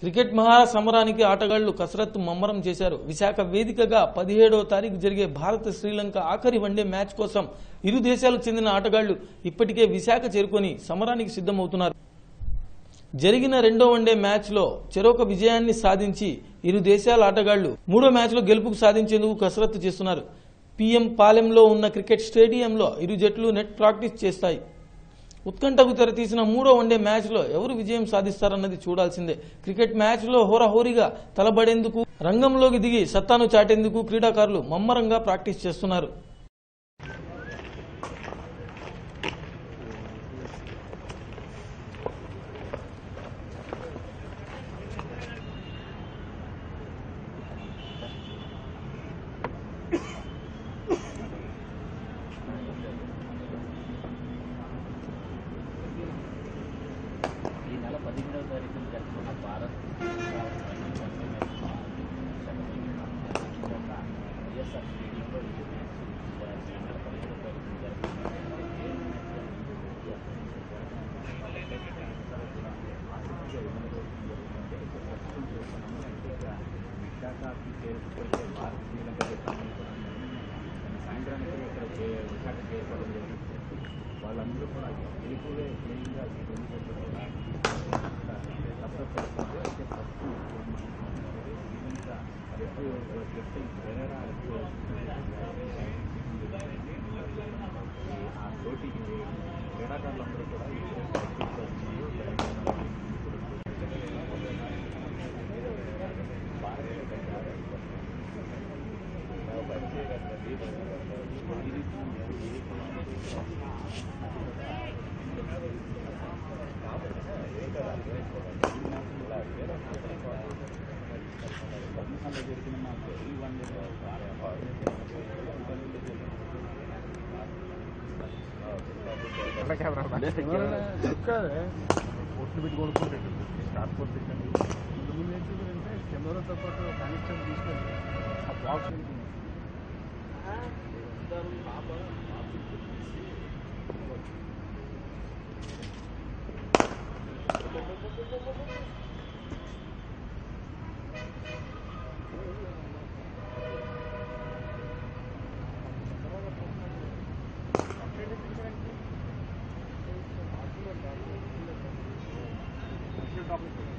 cricket మహా సమరానికి ఆటగాళ్లు కసరత్తు ముమ్మరం చేశారు విశాఖ వేదికగా పదిహేడవ తారీఖు జరిగే భారత్ శ్రీలంక ఆఖరి వన్డే మ్యాచ్ కోసం ఇరు దేశాలకు చెందిన ఆటగాళ్లు ఇప్పటికే విశాఖ చేరుకొని సమరానికి సిద్ధమవుతున్నారు జరిగిన రెండో వన్డే మ్యాచ్లో చెరొక విజయాన్ని సాధించి ఇరు దేశాల ఆటగాళ్లు మూడో మ్యాచ్లో గెలుపుకు సాధించేందుకు కసరత్తు చేస్తున్నారు పీఎం పాలెంలో ఉన్న క్రికెట్ స్టేడియంలో ఇరు జట్లు నెట్ ప్రాక్టీస్ చేస్తాయి ఉత్కంఠకు తెరతీసిన మూడో వన్డే మ్యాచ్లో ఎవరు విజయం సాధిస్తారన్నది చూడాల్సిందే క్రికెట్ మ్యాచ్లో హోరాహోరీగా తలబడేందుకు రంగంలోకి దిగి సత్తాను చాటేందుకు క్రీడాకారులు మమ్మరంగా ప్రాక్టీస్ చేస్తున్నారు ఈ నెల పదిహేడవ తారీఖున జరుగుతున్న భారత్ వైఎస్ఆర్ స్టేడియంలో ఈ మ్యాచ్ ఈ నెల పదిహేడవ తారీఖున విశాఖకి చేరుకుంటే భారత శ్రీలంక సాయంత్రానికి ఇక్కడ చే- విశాఖ చేరుకోవడం జరిగింది వాళ్ళందరూ కూడా తెలుగులే మెయిన్గా రెండు జట్లు కూడా సపోర్ట్ చేస్తారు అయితే ఫస్ట్ ఇంకా ఎక్కువ జట్టు పెరరా ఎక్కువ ఆ తోటి క్రీడాకారులందరూ కూడా ఎక్కువ ప్రాక్టీస్ చేస్తున్నారు తెలంగాణలో జరిగిన మాకు ఈ వన్ ఒట్లు పెట్టి కొనుక్కుంటాడు స్టార్ట్ కొట్టించండి ముందు ముందు ఏం చూసారంటే కెమెరాతో పాటు కనెక్షన్ తీసుకెళ్ళి ఆ బాక్స్ టాపిక్